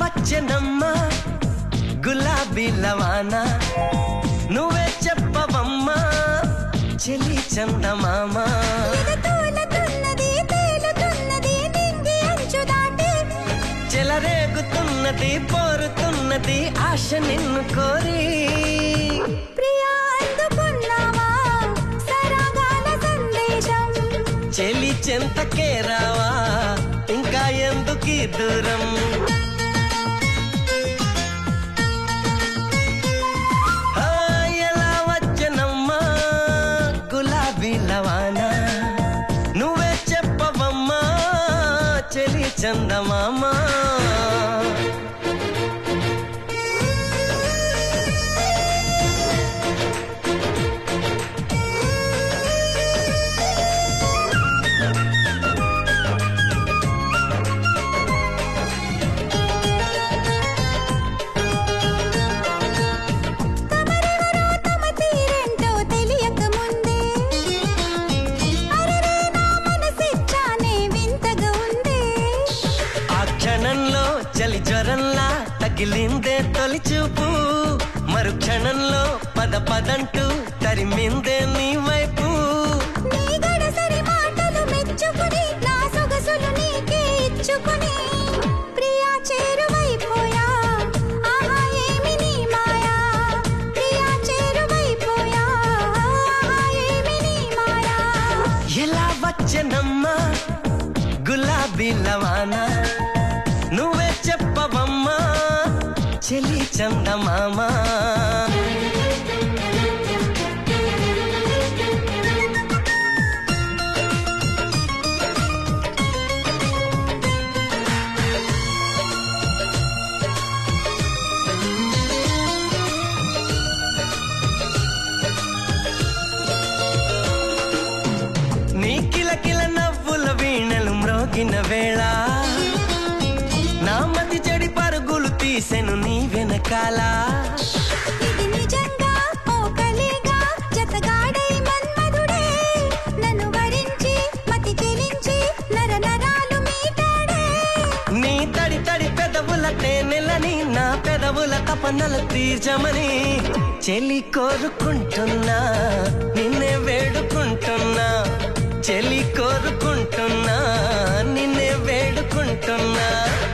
వచ్చెనమ్మా గులాబీ లవానా నువ్వే చెప్పవమ్మా చెలి చందమామ తూలతున్నది తేలుతున్నది నింగి అంచు దాటి చెలరేగుతున్నది పోరుతున్నది ఆశ నిన్ను కోరి ప్రియా అందుకున్నావా సరాగాల సందేశం చెలి చెంతకే రావా ఇంకా ఎందుకీ దూరం ఆ, ఎలా వచ్చనమ్మా గులాబీ లవానా నువ్వే చెప్పవమ్మా చెలి చందమామా తమరెవరో తమ తీరేంటో తెలియక ముందే అరెరే నా మనసిచ్చానే వింతగా ఉందే ఆ క్షణంలో చలి జ్వరంలా తగిలిందే తొలి చూపు మరు క్షణంలో పద పదంటూ తరిమిందే నీ వైపు నీ గడసరి మాటలు మెచ్చుకుని నా సొగసులు నీకే ఇచ్చుకుని ప్రియా చేరువైపోయా ఆహా ఏమి నీ మాయా ప్రియా చేరువైపోయా ఆహా ఏమి నీ మాయా ఎలా వచ్చనమ్మా గులాబీ లవానా నువ్వే చెప్పవమ్మా చెలి చందమామా నీ కిలకిల నవ్వుల వీణలు మ్రోగిన వేళ నా మతి చెడి పరుగులు తీసెను నీ వెనకాల ఇది నిజంగా ఓ కలిగా జతగాడై మన్మధుడే నన్ను వరించి మతి చెలించి నర నరాలు మీటాడే నీ తడి తడి పెదవుల తేనెలని నా పెదవుల తపనలు తీర్చమని చెలి కోరుకుంటున్నా నిన్నే వేడుకుంటున్నా చెలి కోరుకుంటున్నా నిన్నే వేడుకుంటున్నా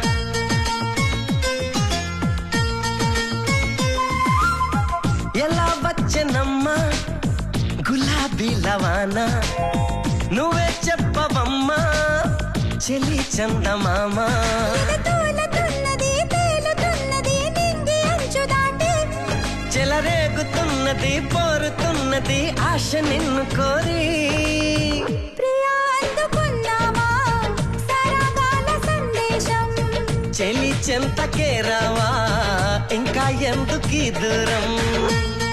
ఎలా వచ్చనమ్మా గులాబీ లవానా నువ్వే చెప్పవమ్మా చెలి చందమామా తూలతున్నది తేలుతున్నది నింగి అంచు దాటి చెలరేగుతున్నది పోరుతున్నది ఆశ నిన్ను కోరి ప్రియా అందుకున్నావా సరాగాల సందేశం చెలి చెంతకే రావా ఇంకా ఎందుకీ దూరం